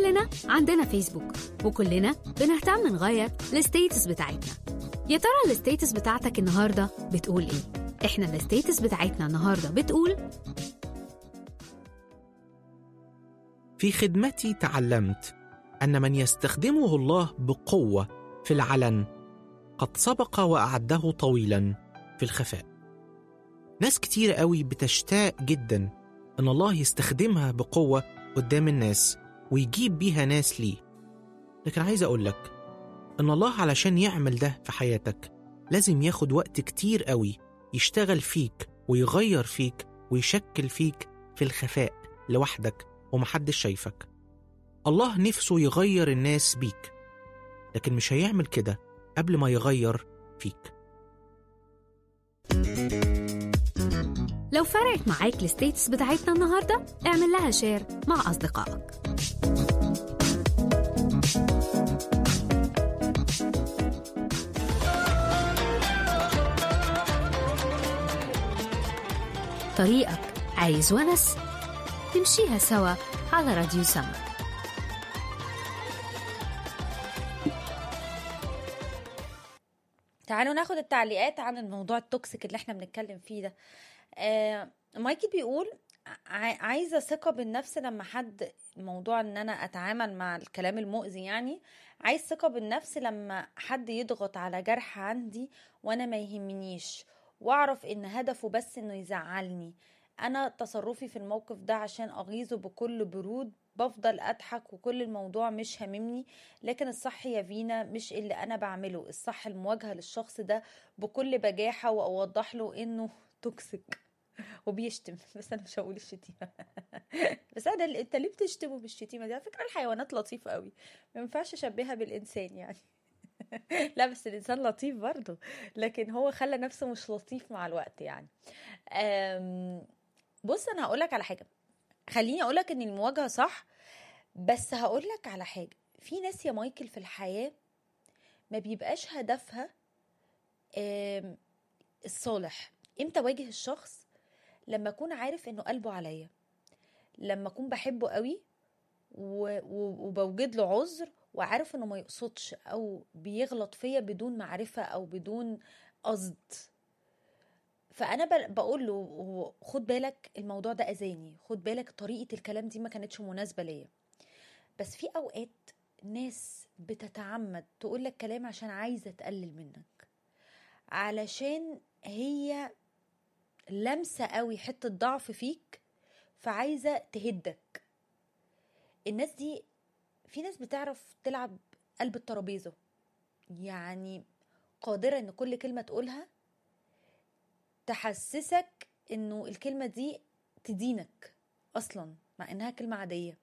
كلنا عندنا فيسبوك وكلنا بنهتم نغير الستيتس بتاعتنا يا ترى الستيتس بتاعتك النهارده بتقول ايه احنا الستيتس بتاعتنا النهارده بتقول في خدمتي تعلمت ان من يستخدمه الله بقوه في العلن قد سبق واعده طويلا في الخفاء ناس كتير قوي بتشتاق جدا ان الله يستخدمها بقوه قدام الناس ويجيب بيها ناس ليه لكن عايز اقولك ان الله علشان يعمل ده في حياتك لازم ياخد وقت كتير قوي يشتغل فيك ويغير فيك ويشكل فيك في الخفاء لوحدك ومحدش شايفك الله نفسه يغير الناس بيك لكن مش هيعمل كده قبل ما يغير فيك لو فرقت معاك الستيتس بتاعتنا النهارده اعمل لها شير مع اصدقائك طريقك عايز ونس نمشيها سوا على راديو سما تعالوا ناخد التعليقات عن الموضوع التوكسيك اللي احنا بنتكلم فيه ده آه مايكي بيقول ع- عايزه ثقه بالنفس لما حد موضوع ان انا اتعامل مع الكلام المؤذي يعني عايز ثقه بالنفس لما حد يضغط على جرح عندي وانا ما يهمنيش واعرف ان هدفه بس انه يزعلني انا تصرفي في الموقف ده عشان اغيظه بكل برود بفضل اضحك وكل الموضوع مش هاممني لكن الصح يا فينا مش اللي انا بعمله الصح المواجهه للشخص ده بكل بجاحه واوضح له انه توكسيك وبيشتم بس انا مش هقول الشتيمه بس انا انت ليه بتشتمه بالشتيمه دي على فكره الحيوانات لطيفه قوي ما ينفعش اشبهها بالانسان يعني لا بس الانسان لطيف برضه لكن هو خلى نفسه مش لطيف مع الوقت يعني أم، بص انا هقولك على حاجه خليني اقولك ان المواجهه صح بس هقولك على حاجه في ناس يا مايكل في الحياه ما بيبقاش هدفها أم، الصالح امتى واجه الشخص لما اكون عارف انه قلبه عليا لما اكون بحبه قوي و- و- وبوجد له عذر وعارف انه ما يقصدش او بيغلط فيا بدون معرفة او بدون قصد فانا ب- بقول له هو خد بالك الموضوع ده اذاني خد بالك طريقة الكلام دي ما كانتش مناسبة ليا بس في اوقات ناس بتتعمد تقول لك كلام عشان عايزة تقلل منك علشان هي لمسة قوي حتة ضعف فيك فعايزة تهدك الناس دي في ناس بتعرف تلعب قلب الترابيزة يعني قادرة ان كل كلمة تقولها تحسسك انه الكلمة دي تدينك اصلا مع انها كلمة عادية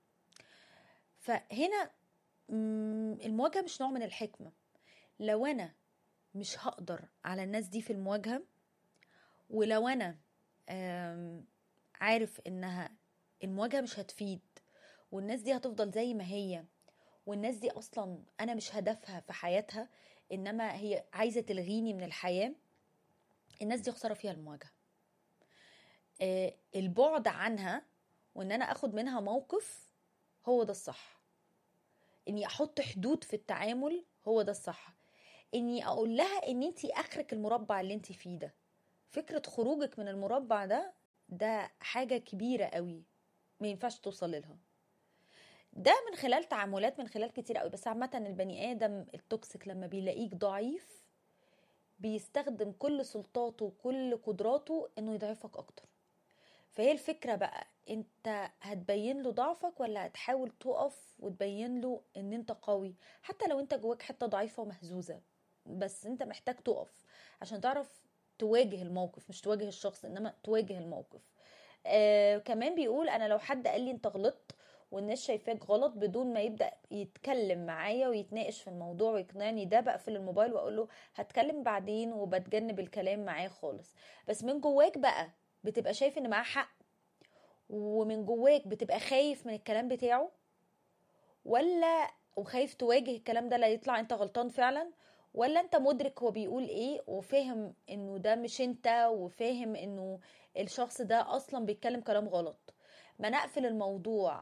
فهنا مم، المواجهة مش نوع من الحكمة لو انا مش هقدر على الناس دي في المواجهة ولو انا آم، عارف انها المواجهة مش هتفيد والناس دي هتفضل زي ما هي والناس دي اصلا انا مش هدفها في حياتها انما هي عايزة تلغيني من الحياة الناس دي خسارة فيها المواجهة آه، البعد عنها وان انا اخد منها موقف هو ده الصح اني احط حدود في التعامل هو ده الصح اني اقول لها ان انتي اخرك المربع اللي انتي فيه ده فكرة خروجك من المربع ده ده حاجة كبيرة قوي ما ينفعش توصل لها ده من خلال تعاملات من خلال كتير قوي بس عامة البني آدم التوكسيك لما بيلاقيك ضعيف بيستخدم كل سلطاته وكل قدراته انه يضعفك اكتر فهي الفكرة بقى انت هتبين له ضعفك ولا هتحاول تقف وتبين له ان انت قوي حتى لو انت جواك حتة ضعيفة ومهزوزة بس انت محتاج تقف عشان تعرف تواجه الموقف مش تواجه الشخص انما تواجه الموقف آه كمان بيقول انا لو حد قال لي انت غلطت والناس شايفاك غلط بدون ما يبدا يتكلم معايا ويتناقش في الموضوع ويقنعني ده بقفل الموبايل واقول له هتكلم بعدين وبتجنب الكلام معاه خالص بس من جواك بقى بتبقى شايف ان معاه حق ومن جواك بتبقى خايف من الكلام بتاعه ولا وخايف تواجه الكلام ده لا يطلع انت غلطان فعلا ولا انت مدرك هو بيقول ايه وفاهم انه ده مش انت وفاهم انه الشخص ده اصلا بيتكلم كلام غلط ما نقفل الموضوع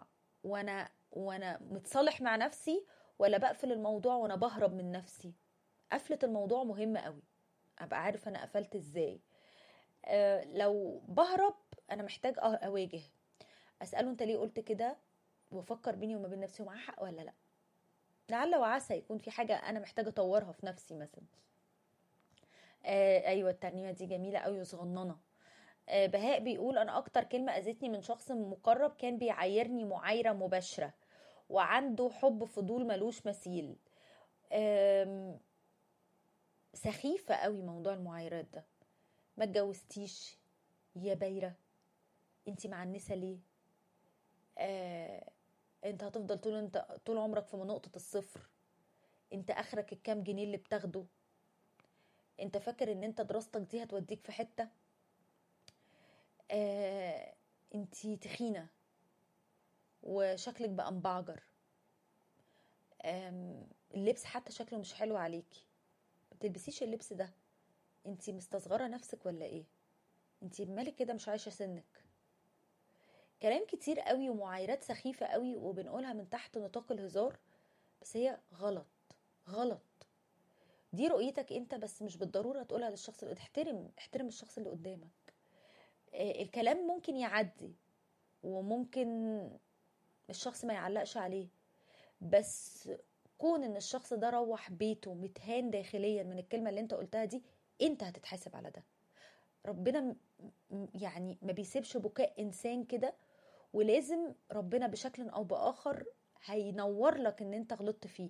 وانا وانا متصالح مع نفسي ولا بقفل الموضوع وانا بهرب من نفسي قفلة الموضوع مهمة قوي ابقى عارف انا قفلت ازاي أه لو بهرب انا محتاج أه- اواجه اساله انت ليه قلت كده وافكر بيني وما بين نفسي ومعاه حق ولا لا لعل وعسى يكون في حاجه انا محتاجه اطورها في نفسي مثلا آه ايوه الترنيمه دي جميله قوي وصغننه آه بهاء بيقول انا اكتر كلمه اذتني من شخص مقرب كان بيعايرني معايره مباشره وعنده حب فضول ملوش مثيل آم، سخيفه قوي موضوع المعايرات ده ما اتجوزتيش يا بايره انتي معنسه ليه آه انت هتفضل طول انت طول عمرك في نقطه الصفر انت اخرك الكام جنيه اللي بتاخده انت فاكر ان انت دراستك دي هتوديك في حته آه انتي تخينه وشكلك بقى مبعجر آم، اللبس حتى شكله مش حلو عليكي ما تلبسيش اللبس ده انتي مستصغره نفسك ولا ايه انتي مالك كده مش عايشه سنك كلام كتير قوي ومعايرات سخيفه قوي وبنقولها من تحت نطاق الهزار بس هي غلط غلط دي رؤيتك انت بس مش بالضروره تقولها للشخص اللي احترم احترم الشخص اللي قدامك آه، الكلام ممكن يعدي وممكن الشخص ما يعلقش عليه بس كون ان الشخص ده روح بيته متهان داخليا من الكلمه اللي انت قلتها دي انت هتتحاسب على ده ربنا م- م- يعني ما بيسيبش بكاء انسان كده ولازم ربنا بشكل او باخر هينور لك ان انت غلطت فيه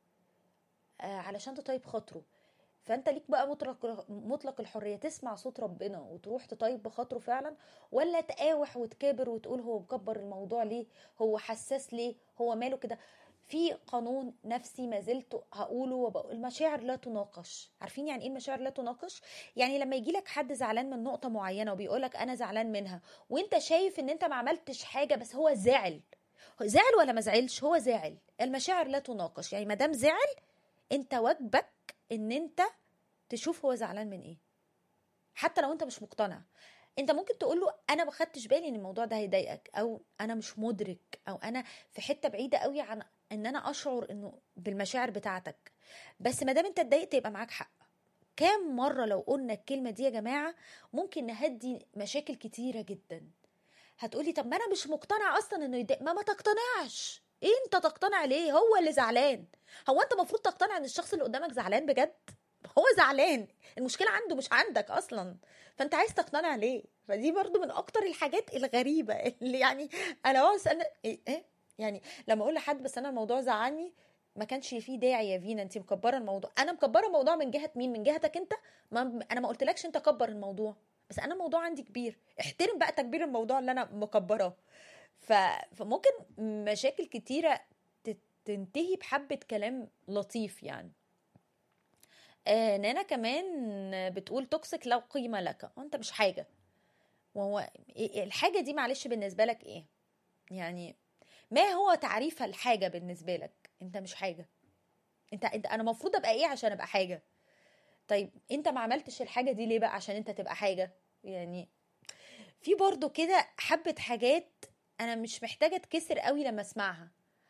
آه علشان تطيب خاطره فانت ليك بقى مطلق مطلق الحريه تسمع صوت ربنا وتروح تطيب بخاطره فعلا ولا تقاوح وتكابر وتقول هو مكبر الموضوع ليه هو حساس ليه هو ماله كده في قانون نفسي ما زلت هقوله وبقول المشاعر لا تناقش عارفين يعني ايه المشاعر لا تناقش يعني لما يجي لك حد زعلان من نقطه معينه وبيقولك انا زعلان منها وانت شايف ان انت ما عملتش حاجه بس هو زعل زعل ولا ما زعلش هو زعل المشاعر لا تناقش يعني ما دام زعل انت واجبك ان انت تشوف هو زعلان من ايه حتى لو انت مش مقتنع انت ممكن تقول له انا ما خدتش بالي ان الموضوع ده هيضايقك او انا مش مدرك او انا في حته بعيده قوي عن ان انا اشعر انه بالمشاعر بتاعتك بس ما دام انت اتضايقت يبقى معاك حق كام مره لو قلنا الكلمه دي يا جماعه ممكن نهدي مشاكل كتيره جدا هتقولي طب ما انا مش مقتنع اصلا انه يضايق ما ما تقتنعش ايه انت تقتنع ليه هو اللي زعلان هو انت المفروض تقتنع ان الشخص اللي قدامك زعلان بجد هو زعلان المشكله عنده مش عندك اصلا فانت عايز تقتنع ليه فدي برضو من اكتر الحاجات الغريبه اللي يعني انا بقعد اسال ايه إيه؟ يعني لما اقول لحد بس انا الموضوع زعلني ما كانش فيه داعي يا فينا انت مكبره الموضوع انا مكبره الموضوع من جهه مين من جهتك انت ما انا ما قلتلكش انت كبر الموضوع بس انا الموضوع عندي كبير احترم بقى تكبير الموضوع اللي انا مكبراه ف... فممكن مشاكل كتيره تت- تنتهي بحبه كلام لطيف يعني آه نانا كمان بتقول توكسيك لا قيمه لك آه، انت مش حاجه وهو إيه- الحاجه دي معلش بالنسبه لك ايه يعني ما هو تعريف الحاجه بالنسبه لك انت مش حاجه انت انت انا المفروض ابقى ايه عشان ابقى حاجه طيب انت ما عملتش الحاجه دي ليه بقى عشان انت تبقى حاجه يعني في برضو كده حبه حاجات انا مش محتاجه اتكسر قوي لما اسمعها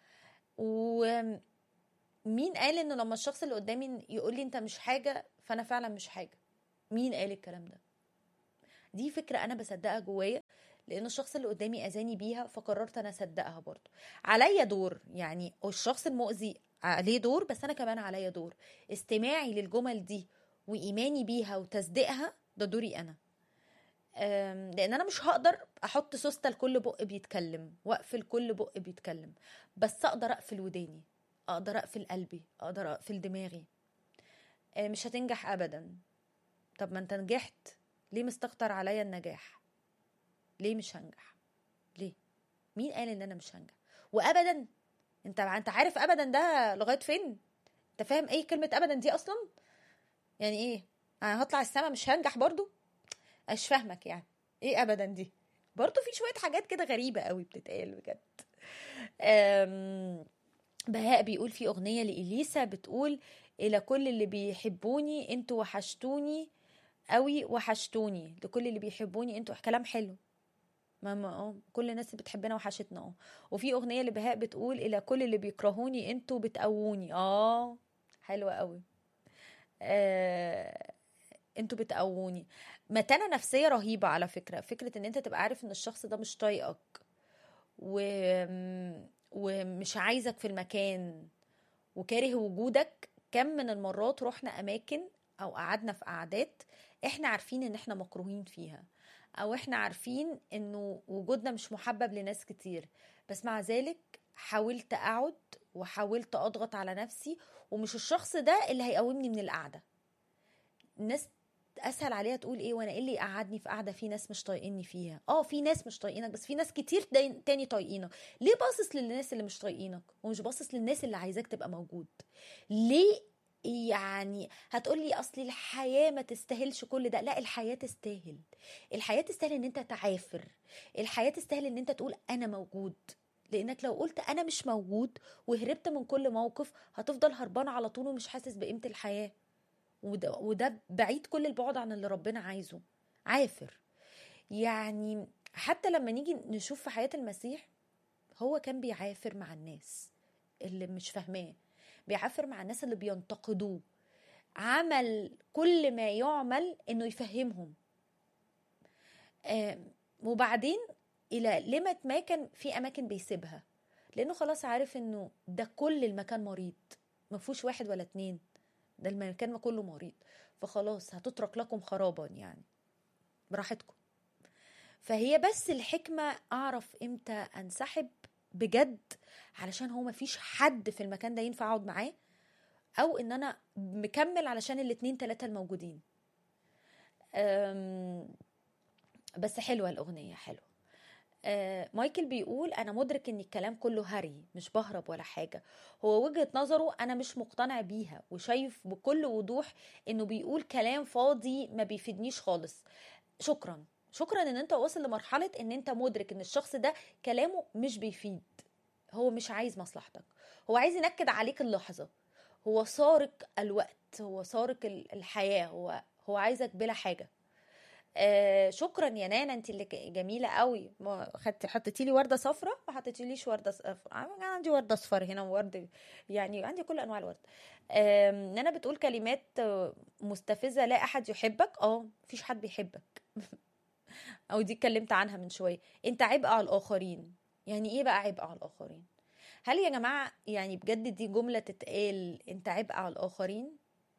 ومين قال انه لما الشخص اللي قدامي يقول لي انت مش حاجه فانا فعلا مش حاجه مين قال الكلام ده دي فكره انا بصدقها جوايا لان الشخص اللي قدامي اذاني بيها فقررت انا اصدقها برضو عليا دور يعني الشخص المؤذي عليه دور بس انا كمان عليا دور استماعي للجمل دي وايماني بيها وتصديقها ده دوري انا أم، لان انا مش هقدر احط سوسته لكل بق بيتكلم واقفل كل بق بيتكلم بس اقدر اقفل وداني اقدر اقفل قلبي اقدر اقفل دماغي أه، مش هتنجح ابدا طب ما انت نجحت ليه مستكتر عليا النجاح ليه مش هنجح ليه مين قال ان انا مش هنجح وابدا انت انت عارف ابدا ده لغايه فين انت فاهم ايه كلمه ابدا دي اصلا يعني ايه انا هطلع السما مش هنجح برضو مش فاهمك يعني ايه ابدا دي برضو في شويه حاجات كده غريبه قوي بتتقال بجد أم، بهاء بيقول في اغنيه لاليسا بتقول الى كل اللي بيحبوني انتوا وحشتوني قوي وحشتوني لكل اللي بيحبوني انتوا كلام حلو ما ما اه كل الناس اللي بتحبنا وحشتنا اه وفي اغنيه لبهاء بتقول الى كل اللي بيكرهوني انتوا بتقووني اه حلوه قوي آه انتوا بتقووني متانه نفسيه رهيبه على فكره فكره ان انت تبقى عارف ان الشخص ده مش طايقك و... ومش عايزك في المكان وكاره وجودك كم من المرات رحنا اماكن او قعدنا في قعدات احنا عارفين ان احنا مكروهين فيها او احنا عارفين انه وجودنا مش محبب لناس كتير بس مع ذلك حاولت اقعد وحاولت اضغط على نفسي ومش الشخص ده اللي هيقومني من القعده الناس اسهل عليها تقول ايه وانا ايه اللي قعدني في قعده في ناس مش طايقيني فيها اه في ناس مش طايقينك بس في ناس كتير تاني طايقينك ليه باصص للناس اللي مش طايقينك ومش باصص للناس اللي عايزاك تبقى موجود ليه يعني هتقولي اصل الحياه ما تستاهلش كل ده لا الحياه تستاهل الحياه تستاهل ان انت تعافر الحياه تستاهل ان انت تقول انا موجود لانك لو قلت انا مش موجود وهربت من كل موقف هتفضل هربان على طول ومش حاسس بقيمه الحياه وده, وده بعيد كل البعد عن اللي ربنا عايزه عافر يعني حتى لما نيجي نشوف في حياه المسيح هو كان بيعافر مع الناس اللي مش فاهماه بيعافر مع الناس اللي بينتقدوه عمل كل ما يعمل انه يفهمهم آه وبعدين الى ليمت ما كان في اماكن بيسيبها لانه خلاص عارف انه ده كل المكان مريض ما فيهوش واحد ولا اتنين ده المكان كله مريض فخلاص هتترك لكم خرابا يعني براحتكم فهي بس الحكمة أعرف إمتى أنسحب بجد علشان هو مفيش حد في المكان ده ينفع أقعد معاه أو إن أنا مكمل علشان الاتنين تلاتة الموجودين بس حلوة الأغنية حلوة آه مايكل بيقول انا مدرك ان الكلام كله هري مش بهرب ولا حاجه هو وجهه نظره انا مش مقتنع بيها وشايف بكل وضوح انه بيقول كلام فاضي ما بيفيدنيش خالص شكرا شكرا ان انت واصل لمرحله ان انت مدرك ان الشخص ده كلامه مش بيفيد هو مش عايز مصلحتك هو عايز ينكد عليك اللحظه هو سارق الوقت هو سارق الحياه هو هو عايزك بلا حاجه آه شكرا يا نانا انت اللي جميله قوي خدتي حطيتي لي ورده صفراء ما حطيتيليش ورده صفراء عندي ورده اصفر هنا وورد يعني عندي كل انواع الورد آه نانا بتقول كلمات مستفزه لا احد يحبك اه مفيش حد بيحبك او دي اتكلمت عنها من شويه انت عبء على الاخرين يعني ايه بقى عبء على الاخرين هل يا جماعه يعني بجد دي جمله تتقال انت عبء على الاخرين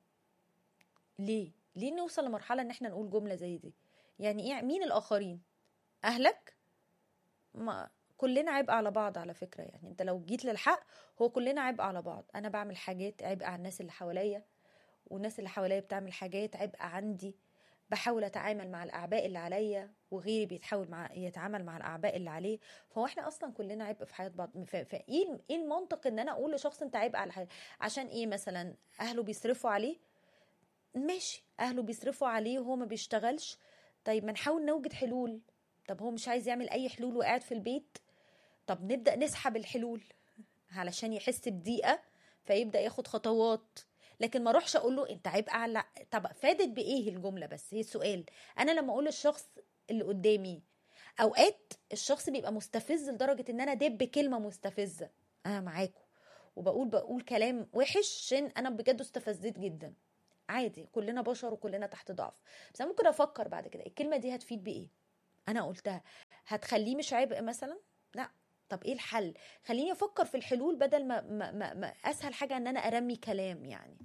ليه ليه نوصل لمرحله ان احنا نقول جمله زي دي يعني ايه مين الاخرين اهلك ما كلنا عبء على بعض على فكره يعني انت لو جيت للحق هو كلنا عبء على بعض انا بعمل حاجات عبء على الناس اللي حواليا والناس اللي حواليا بتعمل حاجات عبء عندي بحاول اتعامل مع الاعباء اللي عليا وغيري بيتحاول مع يتعامل مع الاعباء اللي عليه فهو احنا اصلا كلنا عبء في حياه بعض فايه ايه المنطق ان انا اقول لشخص انت عبء على حياتي عشان ايه مثلا اهله بيصرفوا عليه ماشي اهله بيصرفوا عليه وهو ما بيشتغلش طيب ما نحاول نوجد حلول طب هو مش عايز يعمل اي حلول وقاعد في البيت طب نبدا نسحب الحلول علشان يحس بضيقه فيبدا ياخد خطوات لكن ما اروحش اقول له انت عيب على طب فادت بايه الجمله بس هي السؤال انا لما اقول للشخص اللي قدامي اوقات الشخص بيبقى مستفز لدرجه ان انا دب كلمه مستفزه انا معاكم وبقول بقول كلام وحش عشان انا بجد استفزيت جدا عادي كلنا بشر وكلنا تحت ضعف بس انا ممكن افكر بعد كده الكلمه دي هتفيد بايه انا قلتها هتخليه مش عبء مثلا لا طب ايه الحل خليني افكر في الحلول بدل ما, ما, ما, ما اسهل حاجه ان انا ارمي كلام يعني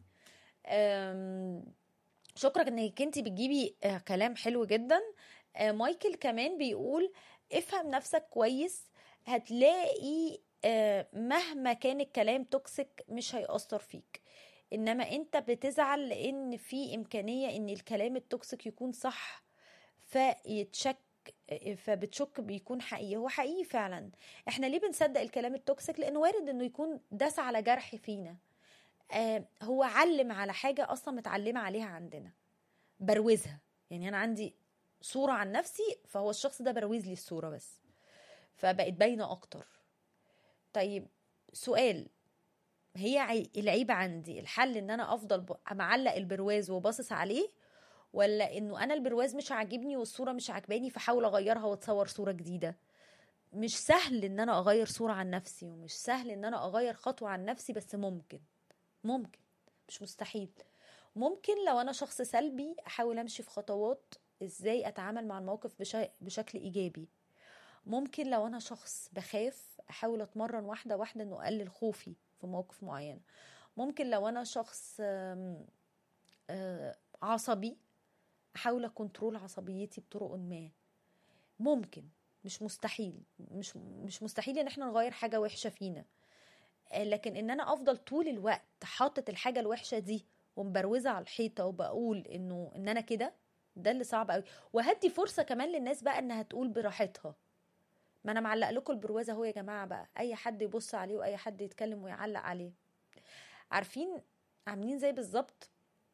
شكرا انك انت بتجيبي كلام حلو جدا مايكل كمان بيقول افهم نفسك كويس هتلاقي مهما كان الكلام توكسيك مش هيأثر فيك انما انت بتزعل لان في امكانيه ان الكلام التوكسيك يكون صح فيتشك فبتشك بيكون حقيقي هو حقيقي فعلا احنا ليه بنصدق الكلام التوكسيك لانه وارد انه يكون داس على جرح فينا آه هو علم على حاجه اصلا متعلمه عليها عندنا بروزها يعني انا عندي صوره عن نفسي فهو الشخص ده بروز لي الصوره بس فبقت باينه اكتر طيب سؤال هي العيب عندي الحل ان انا افضل معلق البرواز وباصص عليه ولا انه انا البرواز مش عاجبني والصوره مش عاجباني فحاول اغيرها واتصور صوره جديده مش سهل ان انا اغير صوره عن نفسي ومش سهل ان انا اغير خطوه عن نفسي بس ممكن ممكن مش مستحيل ممكن لو انا شخص سلبي احاول امشي في خطوات ازاي اتعامل مع الموقف بش- بشكل ايجابي ممكن لو انا شخص بخاف احاول اتمرن واحده واحده انه اقلل خوفي في مواقف معينه ممكن لو انا شخص آم، آه، عصبي احاول اكنترول عصبيتي بطرق ما ممكن مش مستحيل مش مش مستحيل ان احنا نغير حاجه وحشه فينا آه، لكن ان انا افضل طول الوقت حاطط الحاجه الوحشه دي ومبروزه على الحيطه وبقول انه ان انا كده ده اللي صعب قوي وهدي فرصه كمان للناس بقى انها تقول براحتها ما انا معلق لكم البروازه اهو يا جماعه بقى اي حد يبص عليه واي حد يتكلم ويعلق عليه عارفين عاملين زي بالظبط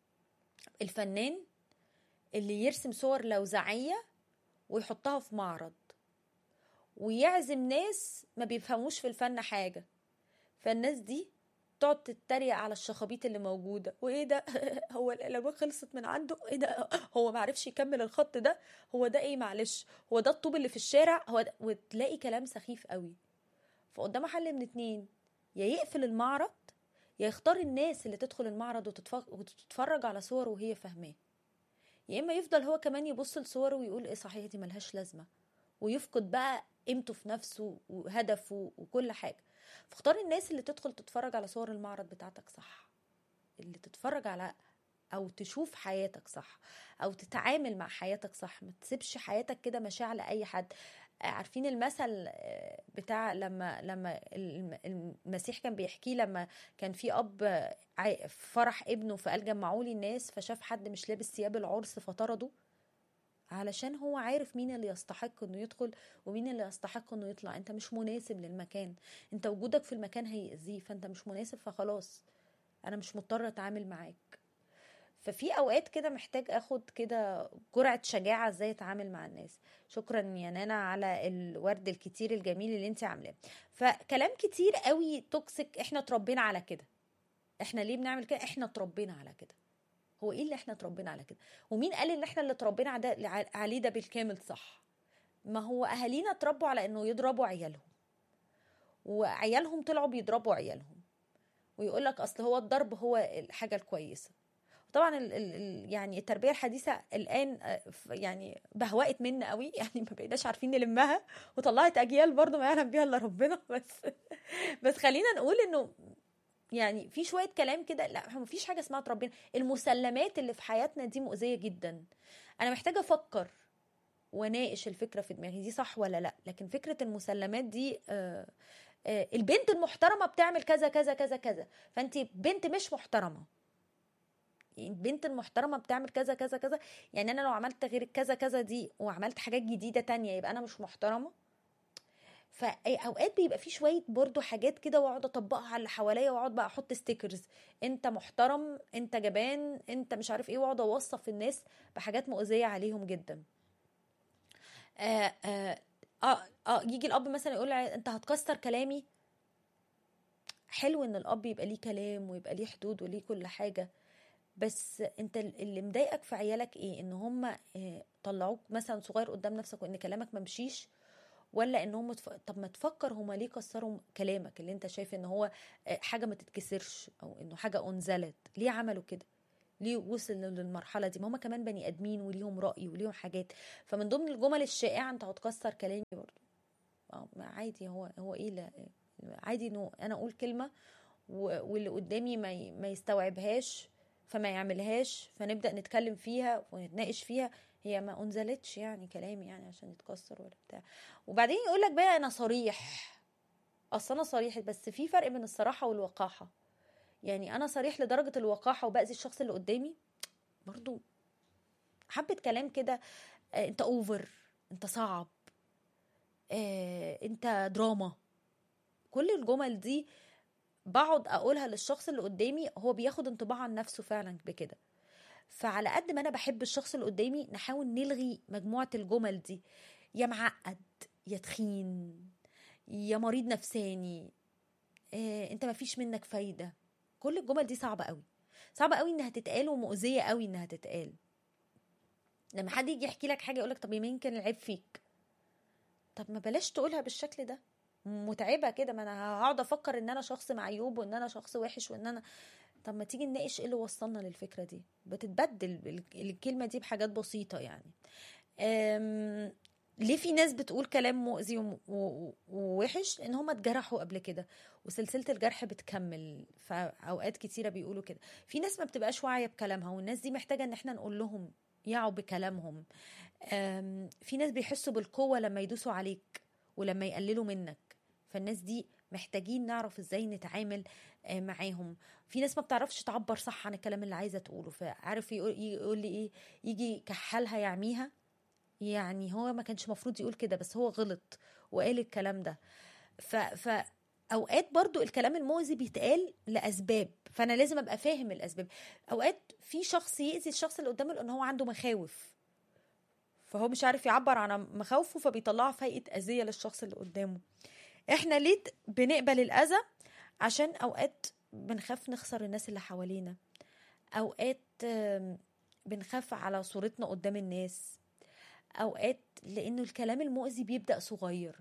الفنان اللي يرسم صور لوزعيه ويحطها في معرض ويعزم ناس ما بيفهموش في الفن حاجه فالناس دي تقعد تتريق على الشخابيط اللي موجوده وايه ده هو الالوان خلصت من عنده ايه ده هو ما عرفش يكمل الخط ده هو ده ايه معلش هو ده الطوب اللي في الشارع هو ده وتلاقي كلام سخيف قوي فقدامه حل من اتنين يا يقفل المعرض يا يختار الناس اللي تدخل المعرض وتتفرج, وتتفرج على صوره وهي فاهماه يا اما يفضل هو كمان يبص لصوره ويقول ايه صحيح دي ملهاش لازمه ويفقد بقى قيمته في نفسه وهدفه وكل حاجه فاختار الناس اللي تدخل تتفرج على صور المعرض بتاعتك صح اللي تتفرج على او تشوف حياتك صح او تتعامل مع حياتك صح ما تسيبش حياتك كده مشاع لاي حد عارفين المثل بتاع لما لما المسيح كان بيحكيه لما كان في اب فرح ابنه فقال جمعوا لي الناس فشاف حد مش لابس ثياب العرس فطرده علشان هو عارف مين اللي يستحق انه يدخل ومين اللي يستحق انه يطلع انت مش مناسب للمكان انت وجودك في المكان هيأذيه فانت مش مناسب فخلاص انا مش مضطر اتعامل معاك ففي اوقات كده محتاج اخد كده جرعه شجاعه ازاي اتعامل مع الناس شكرا يا نانا على الورد الكتير الجميل اللي انت عاملاه فكلام كتير قوي توكسيك احنا اتربينا على كده احنا ليه بنعمل كده احنا اتربينا على كده هو ايه اللي احنا اتربينا على كده ومين قال ان احنا اللي اتربينا عليه ده بالكامل صح ما هو اهالينا اتربوا على انه يضربوا عيالهم وعيالهم طلعوا بيضربوا عيالهم ويقول لك اصل هو الضرب هو الحاجه الكويسه طبعا ال ال يعني التربيه الحديثه الان يعني بهوقت منا قوي يعني ما بقيناش عارفين نلمها وطلعت اجيال برضو ما يعلم بيها الا ربنا بس بس خلينا نقول انه يعني في شويه كلام كده لا ما فيش حاجه اسمها تربينا المسلمات اللي في حياتنا دي مؤذيه جدا انا محتاجه افكر واناقش الفكره في دماغي دي صح ولا لا لكن فكره المسلمات دي آه آه البنت المحترمه بتعمل كذا كذا كذا كذا فانت بنت مش محترمه البنت المحترمة بتعمل كذا كذا كذا يعني أنا لو عملت غير كذا كذا دي وعملت حاجات جديدة تانية يبقى أنا مش محترمة فاوقات بيبقى في شويه برضو حاجات كده واقعد اطبقها على اللي حواليا واقعد بقى احط ستيكرز انت محترم انت جبان انت مش عارف ايه واقعد اوصف الناس بحاجات مؤذيه عليهم جدا آه آه اه, آه يجي الاب مثلا يقول انت هتكسر كلامي حلو ان الاب يبقى ليه كلام ويبقى ليه حدود وليه كل حاجه بس انت اللي مضايقك في عيالك ايه ان هم طلعوك مثلا صغير قدام نفسك وان كلامك ما مشيش ولا ان هم تف... طب ما تفكر هما ليه كسروا كلامك اللي انت شايف ان هو حاجه ما تتكسرش او انه حاجه انزلت ليه عملوا كده ليه وصل للمرحله دي ما هم كمان بني ادمين وليهم راي وليهم حاجات فمن ضمن الجمل الشائعه انت هتكسر كلامي برضه عادي هو هو ايه لا عادي انه انا اقول كلمه واللي قدامي ما, ي... ما يستوعبهاش فما يعملهاش فنبدا نتكلم فيها ونتناقش فيها هي ما انزلتش يعني كلامي يعني عشان يتكسر ولا بتاع وبعدين يقول لك بقى انا صريح اصل انا صريح بس في فرق بين الصراحه والوقاحه يعني انا صريح لدرجه الوقاحه وباذي الشخص اللي قدامي برضو حبه كلام كده آه انت اوفر انت صعب آه انت دراما كل الجمل دي بقعد اقولها للشخص اللي قدامي هو بياخد انطباع عن نفسه فعلا بكده فعلى قد ما انا بحب الشخص اللي قدامي نحاول نلغي مجموعه الجمل دي يا معقد يا تخين يا مريض نفساني إيه انت ما فيش منك فايده كل الجمل دي صعبه قوي صعبه قوي انها تتقال ومؤذيه قوي انها تتقال لما حد يجي يحكي لك حاجه يقول لك طب يمكن العيب فيك طب ما بلاش تقولها بالشكل ده متعبه كده ما انا هقعد افكر ان انا شخص معيوب وان انا شخص وحش وان انا طب ما تيجي نناقش ايه اللي وصلنا للفكره دي بتتبدل ال- الكلمه دي بحاجات بسيطه يعني أم... ليه في ناس بتقول كلام مؤذي وم- و- و- ووحش لان هم اتجرحوا قبل كده وسلسله الجرح بتكمل فاوقات كتيره بيقولوا كده في ناس ما بتبقاش واعيه بكلامها والناس دي محتاجه ان احنا نقول لهم يعوا بكلامهم أم، في ناس بيحسوا بالقوه لما يدوسوا عليك ولما يقللوا منك فالناس دي محتاجين نعرف ازاي نتعامل آه، معاهم في ناس ما بتعرفش تعبر صح عن الكلام اللي عايزه تقوله فعارف يقول, يقول لي ايه يجي كحلها يعميها يعني هو ما كانش مفروض يقول كده بس هو غلط وقال الكلام ده ف, ف اوقات برضو الكلام المؤذي بيتقال لاسباب فانا لازم ابقى فاهم الاسباب اوقات في شخص يأذي الشخص اللي قدامه لان هو عنده مخاوف فهو مش عارف يعبر عن مخاوفه فبيطلعها في هيئه اذيه للشخص اللي قدامه احنا ليه بنقبل الاذى عشان اوقات بنخاف نخسر الناس اللي حوالينا اوقات آم، بنخاف على صورتنا قدام الناس اوقات لانه الكلام المؤذي بيبدا صغير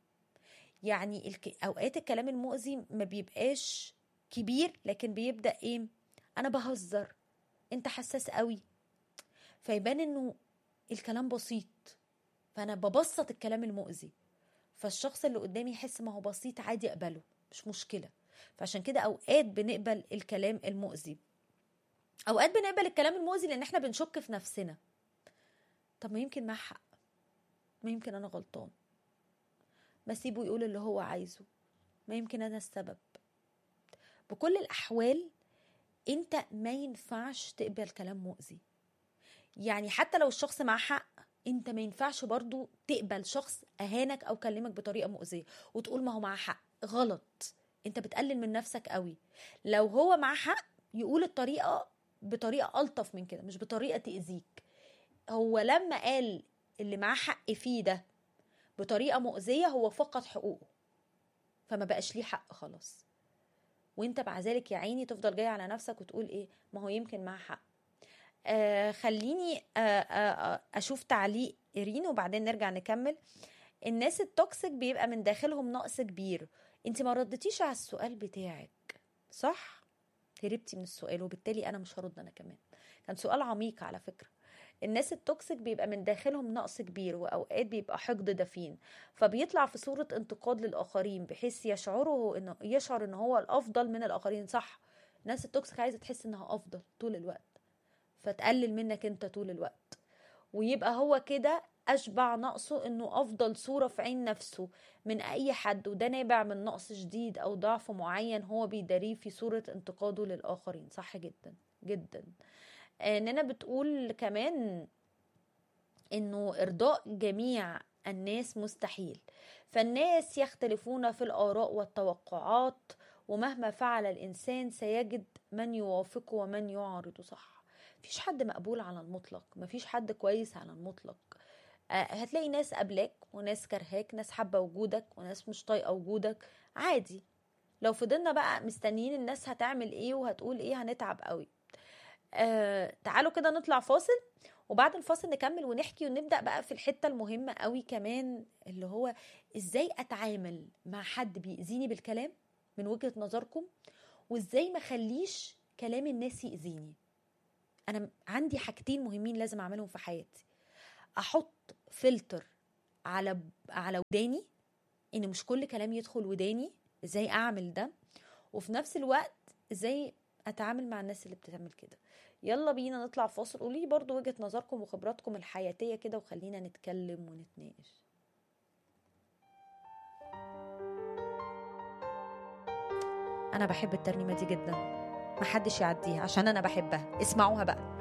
يعني الك... اوقات الكلام المؤذي ما بيبقاش كبير لكن بيبدا ايه انا بهزر انت حساس قوي فيبان انه الكلام بسيط فانا ببسط الكلام المؤذي فالشخص اللي قدامي يحس ما هو بسيط عادي اقبله مش مشكله فعشان كده اوقات بنقبل الكلام المؤذي اوقات بنقبل الكلام المؤذي لان احنا بنشك في نفسنا طب ما يمكن معاه حق ما يمكن انا غلطان ما سيبه يقول اللي هو عايزه ما يمكن انا السبب بكل الاحوال انت ما ينفعش تقبل كلام مؤذي يعني حتى لو الشخص معاه حق انت ما ينفعش برضو تقبل شخص اهانك او كلمك بطريقه مؤذيه وتقول ما هو معاه حق غلط انت بتقلل من نفسك قوي لو هو معاه حق يقول الطريقه بطريقه الطف من كده مش بطريقه تاذيك هو لما قال اللي معاه حق فيه ده بطريقه مؤذيه هو فقد حقوقه فما بقاش ليه حق خلاص وانت مع ذلك يا عيني تفضل جاي على نفسك وتقول ايه ما هو يمكن معاه حق آه خليني آه آه آه اشوف تعليق ايرين وبعدين نرجع نكمل الناس التوكسيك بيبقى من داخلهم نقص كبير انت ما ردتيش على السؤال بتاعك صح هربتي من السؤال وبالتالي انا مش هرد انا كمان كان سؤال عميق على فكره الناس التوكسيك بيبقى من داخلهم نقص كبير واوقات بيبقى حقد دفين فبيطلع في صوره انتقاد للاخرين بحيث يشعره انه يشعر ان هو الافضل من الاخرين صح الناس التوكسيك عايزه تحس انها افضل طول الوقت فتقلل منك انت طول الوقت ويبقى هو كده اشبع نقصه انه افضل صوره في عين نفسه من اي حد وده نابع من نقص شديد او ضعف معين هو بيداريه في صوره انتقاده للاخرين صح جدا جدا اننا بتقول كمان انه ارضاء جميع الناس مستحيل فالناس يختلفون في الاراء والتوقعات ومهما فعل الانسان سيجد من يوافقه ومن يعارضه صح مفيش حد مقبول على المطلق مفيش حد كويس على المطلق آه، هتلاقي ناس قبلك وناس كرهاك ناس حابه وجودك وناس مش طايقه وجودك عادي لو فضلنا بقى مستنيين الناس هتعمل ايه وهتقول ايه هنتعب قوي آه تعالوا كده نطلع فاصل وبعد الفاصل نكمل ونحكي ونبدا بقى في الحته المهمه قوي كمان اللي هو ازاي اتعامل مع حد بيأذيني بالكلام من وجهه نظركم وازاي ما اخليش كلام الناس يأذيني انا عندي حاجتين مهمين لازم اعملهم في حياتي احط فلتر على على وداني ان مش كل كلام يدخل وداني ازاي اعمل ده وفي نفس الوقت ازاي اتعامل مع الناس اللي بتعمل كده يلا بينا نطلع فاصل قولي لي برضو وجهة نظركم وخبراتكم الحياتية كده وخلينا نتكلم ونتناقش انا بحب الترنيمة دي جدا محدش يعديها عشان انا بحبها اسمعوها بقى